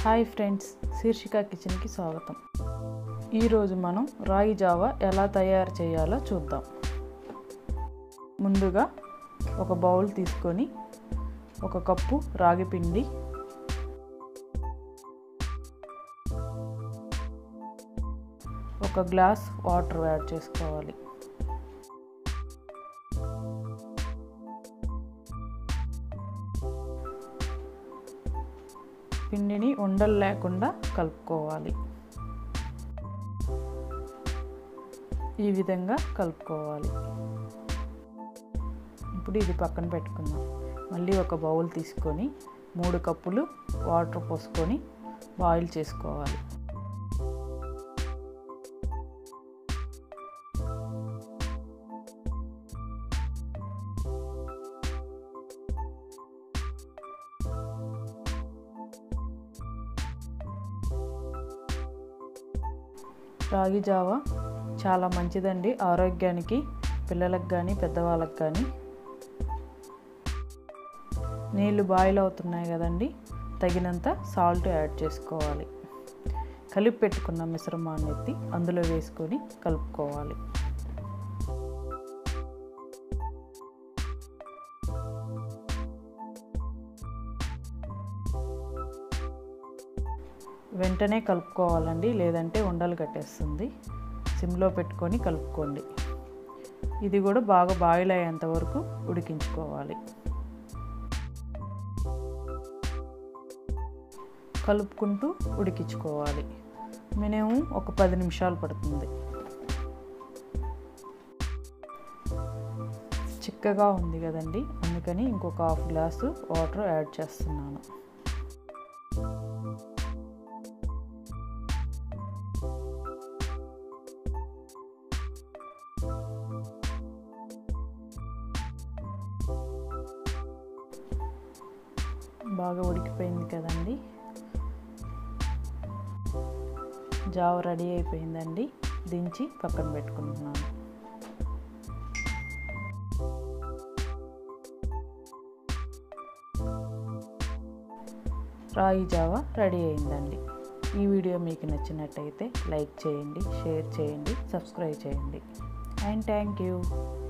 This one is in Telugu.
హాయ్ ఫ్రెండ్స్ శీర్షిక కిచెన్కి స్వాగతం ఈరోజు మనం రాగి జావా ఎలా తయారు చేయాలో చూద్దాం ముందుగా ఒక బౌల్ తీసుకొని ఒక కప్పు రాగి పిండి ఒక గ్లాస్ వాటర్ యాడ్ చేసుకోవాలి పిండిని ఉండలు లేకుండా కలుపుకోవాలి ఈ విధంగా కలుపుకోవాలి ఇప్పుడు ఇది పక్కన పెట్టుకుందాం మళ్ళీ ఒక బౌల్ తీసుకొని మూడు కప్పులు వాటర్ పోసుకొని బాయిల్ చేసుకోవాలి రాగి జావా చాలా మంచిదండి ఆరోగ్యానికి పిల్లలకు కానీ పెద్దవాళ్ళకి కానీ నీళ్ళు బాయిల్ అవుతున్నాయి కదండి తగినంత సాల్ట్ యాడ్ చేసుకోవాలి కలిపి పెట్టుకున్న మిశ్రమాన్ని ఎత్తి అందులో వేసుకొని కలుపుకోవాలి వెంటనే కలుపుకోవాలండి లేదంటే ఉండలు కట్టేస్తుంది సిమ్లో పెట్టుకొని కలుపుకోండి ఇది కూడా బాగా బాయిల్ అయ్యేంత వరకు ఉడికించుకోవాలి కలుపుకుంటూ ఉడికించుకోవాలి మినిమం ఒక పది నిమిషాలు పడుతుంది చిక్కగా ఉంది కదండి అందుకని ఇంకొక హాఫ్ గ్లాసు వాటర్ యాడ్ చేస్తున్నాను బాగా ఉడికిపోయింది కదండి జావ రెడీ అయిపోయిందండి దించి పక్కన పెట్టుకుంటున్నాను రాగి జావ రెడీ అయిందండి ఈ వీడియో మీకు నచ్చినట్టయితే లైక్ చేయండి షేర్ చేయండి సబ్స్క్రైబ్ చేయండి అండ్ థ్యాంక్ యూ